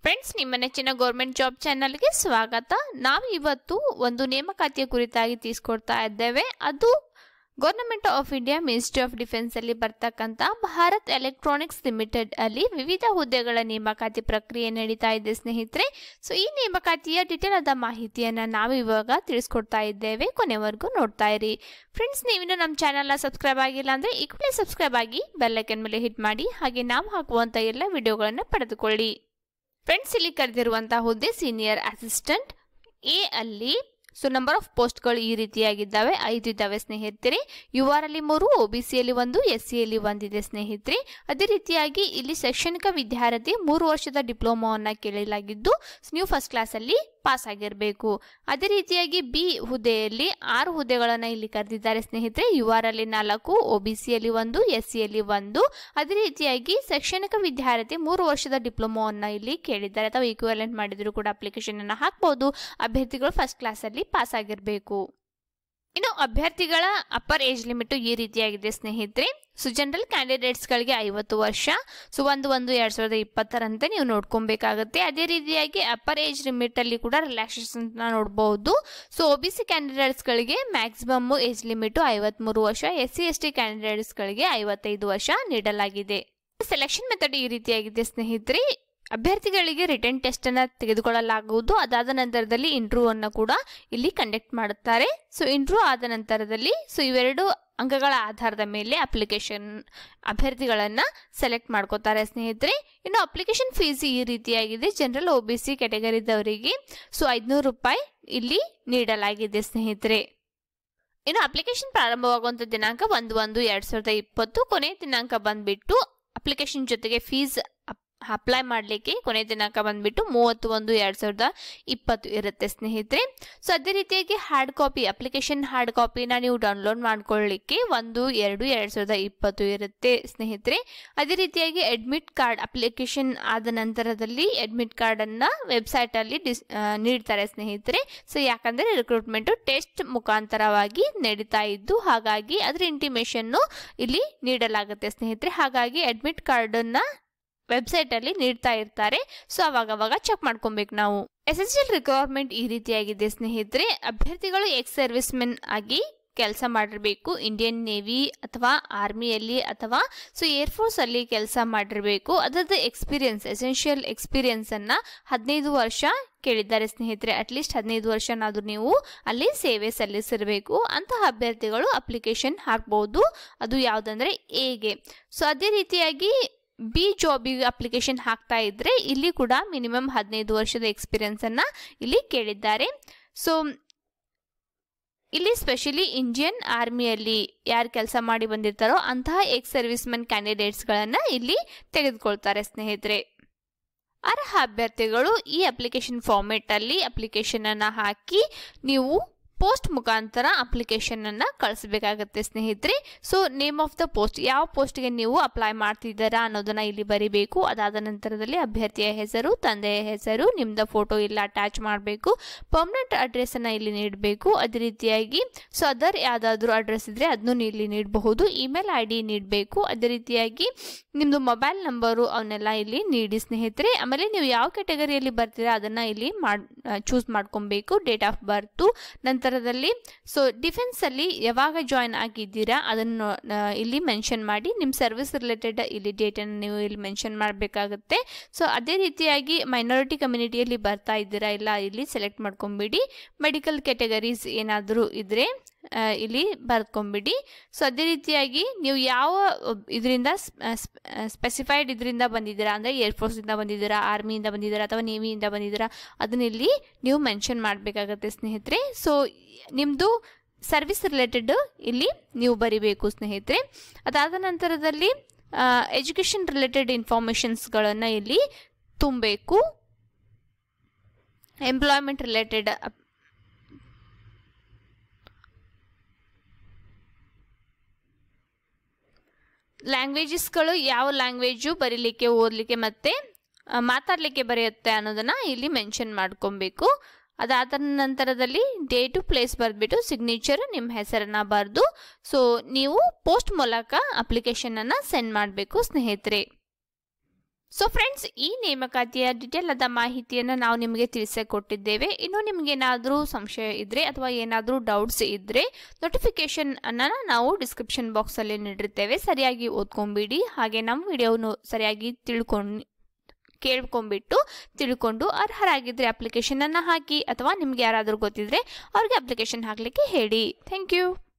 friends ನಿಮ್ಮ ನೆಚ್ಚಿನ government job ಚಾನಲ್ಗೆ ಸ್ವಾಗತ ನಾವು ಇವತ್ತು ಒಂದು ನೇಮಕಾತಿಯ ಕುರಿತಾಗಿ ತಿಳಿಸ್ಕೊಡ್ತಾ ಇದ್ದೇವೆ ಅದು government of India ministry of defence ಅಲ್ಲಿ ಬರ್ತಕ್ಕಂಥ ಭಾರತ್ ಎಲೆಕ್ಟ್ರಾನಿಕ್ಸ್ ಲಿಮಿಟೆಡ್ ಅಲ್ಲಿ ವಿವಿಧ ಹುದ್ದೆಗಳ ನೇಮಕಾತಿ ಪ್ರಕ್ರಿಯೆ ನಡೀತಾ ಇದೆ ಸ್ನೇಹಿತರೆ ಸೊ ಈ ನೇಮಕಾತಿಯ ಡಿಟೇಲ್ ಆದ ಮಾಹಿತಿಯನ್ನ ನಾವು ಇವಾಗ ತಿಳಿಸ್ಕೊಡ್ತಾ ಇದ್ದೇವೆ ಕೊನೆವರೆಗೂ ನೋಡ್ತಾ ಇರಿ ಫ್ರೆಂಡ್ಸ್ ನೀವಿನ್ನು ನಮ್ಮ ಚಾನಲ್ನ ಸಬ್ಸ್ಕ್ರೈಬ್ ಆಗಿಲ್ಲ ಅಂದ್ರೆ ಈ ಕೂಡಲೇ ಸಬ್ಸ್ಕ್ರೈಬ್ ಆಗಿ ಬೆಲ್ಲೈಕನ್ ಮೇಲೆ ಹಿಟ್ ಮಾಡಿ ಹಾಗೆ ನಾವು ಹಾಕುವಂತ ಎಲ್ಲ ವಿಡಿಯೋಗಳನ್ನು ಪಡೆದುಕೊಳ್ಳಿ ಫ್ರೆಂಡ್ಸ್ ಇಲ್ಲಿ ಕರೆದಿರುವಂತಹ ಹುದ್ದೆ ಸೀನಿಯರ್ ಅಸಿಸ್ಟೆಂಟ್ ಎ ಅಲ್ಲಿ ಸೊ ನಂಬರ್ ಆಫ್ ಪೋಸ್ಟ್ಗಳು ಈ ರೀತಿಯಾಗಿದ್ದಾವೆ ಐದು ಇದ್ದಾವೆ ಸ್ನೇಹಿತರೆ ಯು ಆರ್ ಅಲ್ಲಿ ಮೂರು ಒ ಬಿ ಸಿಯಲ್ಲಿ ಒಂದು ಎಸ್ ಸಿಯಲ್ಲಿ ಒಂದಿದೆ ಸ್ನೇಹಿತರೆ ಅದೇ ರೀತಿಯಾಗಿ ಇಲ್ಲಿ ಶೈಕ್ಷಣಿಕ ವಿದ್ಯಾರ್ಥಿ ಮೂರು ವರ್ಷದ ಡಿಪ್ಲೊಮಾವನ್ನ ಕೇಳಲಾಗಿದ್ದು ನೀವು ಫಸ್ಟ್ ಕ್ಲಾಸಲ್ಲಿ ಪಾಸ್ ಆಗಿರಬೇಕು ಅದೇ ರೀತಿಯಾಗಿ ಬಿ ಹುದ್ದೆಯಲ್ಲಿ ಆರು ಹುದ್ದೆಗಳನ್ನು ಇಲ್ಲಿ ಕರೆದಿದ್ದಾರೆ ಸ್ನೇಹಿತರೆ ಯು ಆರ್ ಅಲ್ಲಿ ನಾಲ್ಕು ಒ ಬಿ ಸಿಯಲ್ಲಿ ಒಂದು ಎಸ್ ಸಿಯಲ್ಲಿ ಒಂದು ಅದೇ ರೀತಿಯಾಗಿ ಶೈಕ್ಷಣಿಕ ವಿದ್ಯಾರ್ಥಿ ಮೂರು ವರ್ಷದ ಡಿಪ್ಲೊಮಾವನ್ನ ಇಲ್ಲಿ ಕೇಳಿದ್ದಾರೆ ಅಥವಾ ಈಕ್ವಲೆಂಟ್ ಮಾಡಿದ್ರು ಕೂಡ ಅಪ್ಲಿಕೇಶನ್ ಅನ್ನು ಹಾಕಬಹುದು ಅಭ್ಯರ್ಥಿಗಳು ಫಸ್ಟ್ ಕ್ಲಾಸಲ್ಲಿ ಪಾಸ್ ಆಗಿರಬೇಕು ಇನ್ನು ಅಭ್ಯರ್ಥಿಗಳ ಅಪ್ಪರ್ ಏಜ್ ಲಿಮಿಟ್ ಈ ರೀತಿಯಾಗಿದೆ ಸ್ನೇಹಿತರೆ ಸೊ ಜನರಲ್ ಕ್ಯಾಂಡಿಡೇಟ್ಸ್ಗಳಿಗೆ ಐವತ್ತು ವರ್ಷ ಸೊ ಒಂದು ಒಂದು ಎರಡ್ ಸಾವಿರದ ಇಪ್ಪತ್ತರಂತೆ ನೀವು ನೋಡ್ಕೊಬೇಕಾಗುತ್ತೆ ಅದೇ ರೀತಿಯಾಗಿ ಅಪ್ಪರ್ ಏಜ್ ಲಿಮಿಟ್ ಅಲ್ಲಿ ಕೂಡ ರಿಲ್ಯಾಕ್ಸೇಷನ್ ನೋಡಬಹುದು ಸೊ ಒ ಬಿ ಸಿ ಕ್ಯಾಂಡಿಡೇಟ್ಸ್ಗಳಿಗೆ ಮ್ಯಾಕ್ಸಿಮಮ್ ಏಜ್ ಲಿಮಿಟ್ ಐವತ್ಮೂರು ವರ್ಷ ಎಸ್ ಸಿ ಎಸ್ ಟಿ ಕ್ಯಾಂಡಿಡೇಟ್ಸ್ಗಳಿಗೆ ಐವತ್ತೈದು ವರ್ಷ ನೀಡಲಾಗಿದೆ ಸೆಲೆಕ್ಷನ್ ಮೆಥಡ್ ಈ ರೀತಿಯಾಗಿದೆ ಸ್ನೇಹಿತರೆ ಅಭ್ಯರ್ಥಿಗಳಿಗೆ ರಿಟರ್ನ್ ಟೆಸ್ಟ್ ಅನ್ನ ತೆಗೆದುಕೊಳ್ಳಲಾಗುವುದು ಅದಾದ ನಂತರದಲ್ಲಿ ಇಂಟರ್ವ್ಯೂ ಅನ್ನು ಕೂಡ ಇಲ್ಲಿ ಕಂಡಕ್ಟ್ ಮಾಡುತ್ತಾರೆ ಸೊ ಇಂಟರ್ವ್ಯೂ ಆದ ನಂತರದಲ್ಲಿ ಸೊ ಇವೆರಡು ಅಂಕಗಳ ಆಧಾರದ ಮೇಲೆ ಅಪ್ಲಿಕೇಶನ್ ಅಭ್ಯರ್ಥಿಗಳನ್ನ ಸೆಲೆಕ್ಟ್ ಮಾಡ್ಕೋತಾರೆ ಸ್ನೇಹಿತರೆ ಇನ್ನು ಅಪ್ಲಿಕೇಶನ್ ಫೀಸ್ ಈ ರೀತಿಯಾಗಿದೆ ಜನರಲ್ ಒ ಬಿ ಸಿ ಕ್ಯಾಟಗರಿದವರಿಗೆ ಸೊ ಐದುನೂರು ರೂಪಾಯಿ ಇಲ್ಲಿ ನೀಡಲಾಗಿದೆ ಸ್ನೇಹಿತರೆ ಇನ್ನು ಅಪ್ಲಿಕೇಶನ್ ಪ್ರಾರಂಭವಾಗುವಂತ ದಿನಾಂಕ ಒಂದು ಒಂದು ಎರಡ್ ಸಾವಿರದ ಇಪ್ಪತ್ತು ಕೊನೆ ದಿನಾಂಕ ಬಂದ್ಬಿಟ್ಟು ಅಪ್ಲಿಕೇಶನ್ ಜೊತೆಗೆ ಫೀಸ್ ಅಪ್ಲೈ ಮಾಡಲಿಕ್ಕೆ ಕೊನೆ ದಿನಾಂಕ ಬಂದ್ಬಿಟ್ಟು ಮೂವತ್ತು ಒಂದು ಎರಡ್ ಸಾವಿರದ ಇಪ್ಪತ್ತು ಇರುತ್ತೆ ಸ್ನೇಹಿತರೆ ಸೊ ಅದೇ ರೀತಿಯಾಗಿ ಹಾರ್ಡ್ ಕಾಪಿ ಅಪ್ಲಿಕೇಶನ್ ಹಾರ್ಡ್ ಕಾಪಿನ ನೀವು ಡೌನ್ಲೋಡ್ ಮಾಡ್ಕೊಳ್ಳಿಕ್ಕೆ ಒಂದು ಎರಡು ಎರಡ್ ಸಾವಿರದ ಇಪ್ಪತ್ತು ಇರುತ್ತೆ ಸ್ನೇಹಿತರೆ ಅದೇ ರೀತಿಯಾಗಿ ಅಡ್ಮಿಟ್ ಕಾರ್ಡ್ ಅಪ್ಲಿಕೇಶನ್ ಆದ ನಂತರದಲ್ಲಿ ಅಡ್ಮಿಟ್ ಕಾರ್ಡ್ ಅನ್ನ ವೆಬ್ಸೈಟ್ ಅಲ್ಲಿ ಡಿಸ್ ನೀಡ್ತಾರೆ ಸ್ನೇಹಿತರೆ ಸೊ ಯಾಕಂದ್ರೆ ರಿಕ್ರೂಟ್ಮೆಂಟ್ ಟೆಸ್ಟ್ ಮುಖಾಂತರವಾಗಿ ನಡೀತಾ ಇದ್ದು ಹಾಗಾಗಿ ಅದರ ಇಂಟಿಮೇಷನ್ ಇಲ್ಲಿ ನೀಡಲಾಗುತ್ತೆ ಸ್ನೇಹಿತರೆ ಹಾಗಾಗಿ ಅಡ್ಮಿಟ್ ಕಾರ್ಡ್ ಅನ್ನ ವೆಬ್ಸೈಟ್ ಅಲ್ಲಿ ನೀಡ್ತಾ ಇರ್ತಾರೆ ಸೊ ಅವಾಗವಾಗ ಚೆಕ್ ಮಾಡ್ಕೊಬೇಕು ನಾವು ಎಸ್ ಎಸ್ ಎಲ್ ರಿಕ್ವೈರ್ಮೆಂಟ್ ಈ ರೀತಿಯಾಗಿದೆ ಸ್ನೇಹಿತರೆ ಅಭ್ಯರ್ಥಿಗಳು ಎಕ್ಸ್ ಸರ್ವಿಸ್ ಮೆನ್ ಆಗಿ ಕೆಲಸ ಮಾಡಿರಬೇಕು ಇಂಡಿಯನ್ ನೇವಿ ಅಥವಾ ಆರ್ಮಿಯಲ್ಲಿ ಅಥವಾ ಸೊ ಏರ್ಫೋರ್ಸ್ ಅಲ್ಲಿ ಕೆಲಸ ಮಾಡಿರಬೇಕು ಅದರದ್ದು ಎಕ್ಸ್ಪೀರಿಯನ್ಸ್ ಎಸೆನ್ಷಿಯಲ್ ಎಕ್ಸ್ಪೀರಿಯನ್ಸ್ ಅನ್ನ ಹದಿನೈದು ವರ್ಷ ಕೇಳಿದ್ದಾರೆ ಸ್ನೇಹಿತರೆ ಅಟ್ಲೀಸ್ಟ್ ಹದಿನೈದು ವರ್ಷನಾದ್ರೂ ನೀವು ಅಲ್ಲಿ ಸೇವೆ ಸಲ್ಲಿಸಿರಬೇಕು ಅಂತಹ ಅಭ್ಯರ್ಥಿಗಳು ಅಪ್ಲಿಕೇಶನ್ ಹಾಕ್ಬಹುದು ಅದು ಯಾವುದಂದ್ರೆ ಎಗೆ ಸೊ ಅದೇ ರೀತಿಯಾಗಿ ಬಿ ಜಾಬಿಗೆ ಅಪ್ಲಿಕೇಶನ್ ಹಾಕ್ತಾ ಇದ್ರೆ ಇಲ್ಲಿ ಕೂಡ ಮಿನಿಮಮ್ ಹದಿನೈದು ವರ್ಷದ ಎಕ್ಸ್ಪೀರಿಯನ್ಸ್ ಅನ್ನ ಇಲ್ಲಿ ಕೇಳಿದ್ದಾರೆ ಸೊ ಇಲ್ಲಿ ಸ್ಪೆಷಲಿ ಇಂಡಿಯನ್ ಆರ್ಮಿಯಲ್ಲಿ ಯಾರು ಕೆಲಸ ಮಾಡಿ ಬಂದಿರ್ತಾರೋ ಅಂತಹ ಎಕ್ಸ್ ಸರ್ವಿಸ್ ಮೆನ್ ಕ್ಯಾಂಡಿಡೇಟ್ಸ್ಗಳನ್ನ ಇಲ್ಲಿ ತೆಗೆದುಕೊಳ್ತಾರೆ ಸ್ನೇಹಿತರೆ ಅರ್ಹ ಅಭ್ಯರ್ಥಿಗಳು ಈ ಅಪ್ಲಿಕೇಶನ್ ಫಾರ್ಮೆಟ್ ಅಲ್ಲಿ ಅಪ್ಲಿಕೇಶನ್ ಅನ್ನ ಹಾಕಿ ನೀವು ಪೋಸ್ಟ್ ಮುಖಾಂತರ ಅಪ್ಲಿಕೇಶನ್ ಅನ್ನ ಕಳಿಸಬೇಕಾಗತ್ತೆ ಸ್ನೇಹಿತರೆ so name of the post ಯಾವ ಪೋಸ್ಟ್ಗೆ ನೀವು ಅಪ್ಲೈ ಮಾಡ್ತಿದ್ದೀರಾ ಅನ್ನೋದನ್ನ ಇಲ್ಲಿ ಬರಿಬೇಕು ಅದಾದ ನಂತರದಲ್ಲಿ ಅಭ್ಯರ್ಥಿಯ ಹೆಸರು ತಂದೆಯ ಹೆಸರು ನಿಮ್ದ ಫೋಟೋ ಇಲ್ಲ ಅಟ್ಯಾಚ್ ಮಾಡಬೇಕು ಪರ್ಮನೆಂಟ್ ಅಡ್ರೆಸ್ ಅನ್ನ ಇಲ್ಲಿ ನೀಡಬೇಕು ಅದೇ ರೀತಿಯಾಗಿ ಸೊ ಅದರ್ ಯಾವ್ದಾದ್ರು ಅಡ್ರೆಸ್ ಇದ್ರೆ ಅದನ್ನು ಇಲ್ಲಿ ನೀಡಬಹುದು ಇಮೇಲ್ ಐ ಡಿ ನೀಡಬೇಕು ಅದೇ ರೀತಿಯಾಗಿ ನಿಮ್ದು ಮೊಬೈಲ್ ನಂಬರು ಅವನ್ನೆಲ್ಲ ಇಲ್ಲಿ ನೀಡಿ ಸ್ನೇಹಿತರೆ ಆಮೇಲೆ ನೀವು ಯಾವ ಕ್ಯಾಟಗರಿಯಲ್ಲಿ ಬರ್ತೀರಾ ಅದನ್ನ ಇಲ್ಲಿ ಮಾಡ್ ಚೂಸ್ ಮಾಡ್ಕೊಬೇಕು ಡೇಟ್ ಆಫ್ ಬರ್ತು ನಂತರದಲ್ಲಿ ಸೊ ಡಿಫೆನ್ಸ್ ಅಲ್ಲಿ ಯಾವಾಗ ಜಾಯಿನ್ ಆಗಿದ್ದೀರಾ ಅದನ್ನು ಇಲ್ಲಿ ಮೆನ್ಷನ್ ಮಾಡಿ ನಿಮ್ಮ ಸರ್ವಿಸ್ ರಿಲೇಟೆಡ್ ಇಲ್ಲಿ ಡೇಟನ್ನು ನೀವು ಇಲ್ಲಿ ಮೆನ್ಷನ್ ಮಾಡಬೇಕಾಗುತ್ತೆ ಸೊ ಅದೇ ರೀತಿಯಾಗಿ ಮೈನಾರಿಟಿ ಕಮ್ಯುನಿಟಿಯಲ್ಲಿ ಬರ್ತಾ ಇದ್ದೀರಾ ಇಲ್ಲ ಇಲ್ಲಿ ಸೆಲೆಕ್ಟ್ ಮಾಡ್ಕೊಂಬಿಡಿ ಮೆಡಿಕಲ್ ಕ್ಯಾಟಗರೀಸ್ ಏನಾದರೂ ಇದ್ರೆ ಇಲ್ಲಿ ಬರ್ಕೊಂಬಿಡಿ ಸೊ ಅದೇ ರೀತಿಯಾಗಿ ನೀವು ಯಾವ ಇದರಿಂದ ಸ್ಪೆಸಿಫೈಡ್ ಇದರಿಂದ ಬಂದಿದ್ದೀರಾ ಅಂದರೆ ಏರ್ಫೋರ್ಸಿಂದ ಬಂದಿದ್ದೀರಾ ಆರ್ಮಿಯಿಂದ ಬಂದಿದ್ದೀರಾ ಅಥವಾ ನೇವಿಯಿಂದ ಬಂದಿದ್ದೀರಾ ಅದನ್ನ ಇಲ್ಲಿ ನೀವು ಮೆನ್ಷನ್ ಮಾಡಬೇಕಾಗತ್ತೆ ಸ್ನೇಹಿತರೆ ಸೊ ನಿಮ್ಮದು ಸರ್ವಿಸ್ ರಿಲೇಟೆಡ್ ಇಲ್ಲಿ ನೀವು ಬರಿಬೇಕು ಸ್ನೇಹಿತರೆ ಅದಾದ ನಂತರದಲ್ಲಿ ಎಜುಕೇಷನ್ ರಿಲೇಟೆಡ್ ಇನ್ಫಾರ್ಮೇಷನ್ಸ್ಗಳನ್ನು ಇಲ್ಲಿ ತುಂಬಬೇಕು ಎಂಪ್ಲಾಯ್ಮೆಂಟ್ ರಿಲೇಟೆಡ್ ಲ್ಯಾಂಗ್ವೇಜಸ್ಗಳು ಯಾವ ಲ್ಯಾಂಗ್ವೇಜು ಬರೀಲಿಕ್ಕೆ ಓದಲಿಕ್ಕೆ ಮತ್ತೆ ಮಾತಾಡಲಿಕ್ಕೆ ಬರೆಯುತ್ತೆ ಅನ್ನೋದನ್ನ ಇಲ್ಲಿ ಮೆನ್ಷನ್ ಮಾಡ್ಕೊಬೇಕು ಅದಾದ ನಂತರದಲ್ಲಿ ಡೇಟು ಪ್ಲೇಸ್ ಬರೆದ್ಬಿಟ್ಟು ಸಿಗ್ನೇಚರ್ ನಿಮ್ಮ ಹೆಸರನ್ನ ಬರೆದು ಸೊ ನೀವು ಪೋಸ್ಟ್ ಮೂಲಕ ಅಪ್ಲಿಕೇಶನ್ ಅನ್ನ ಸೆಂಡ್ ಮಾಡಬೇಕು ಸ್ನೇಹಿತರೆ ಸೊ ಫ್ರೆಂಡ್ಸ್ ಈ ನೇಮಕಾತಿಯ ಡಿಟೇಲ್ ಆದ ಮಾಹಿತಿಯನ್ನು ನಾವು ನಿಮಗೆ ತಿಳಿಸಿಕೊಟ್ಟಿದ್ದೇವೆ ಇನ್ನು ನಿಮಗೇನಾದರೂ ಸಂಶಯ ಇದ್ದರೆ ಅಥವಾ ಏನಾದರೂ ಡೌಟ್ಸ್ ಇದ್ದರೆ ನೋಟಿಫಿಕೇಶನ್ ಅನ್ನ ನಾವು ಡಿಸ್ಕ್ರಿಪ್ಷನ್ ಬಾಕ್ಸಲ್ಲಿ ನೀಡಿರ್ತೇವೆ ಸರಿಯಾಗಿ ಓದ್ಕೊಂಬಿಡಿ ಹಾಗೆ ನಮ್ಮ ವಿಡಿಯೋನು ಸರಿಯಾಗಿ ತಿಳ್ಕೊಂಡು ಕೇಳ್ಕೊಂಬಿಟ್ಟು ತಿಳ್ಕೊಂಡು ಅರ್ಹರಾಗಿದ್ದರೆ ಅಪ್ಲಿಕೇಶನನ್ನು ಹಾಕಿ ಅಥವಾ ನಿಮ್ಗೆ ಯಾರಾದರೂ ಗೊತ್ತಿದ್ರೆ ಅವ್ರಿಗೆ ಅಪ್ಲಿಕೇಶನ್ ಹಾಕಲಿಕ್ಕೆ ಹೇಳಿ ಥ್ಯಾಂಕ್ ಯು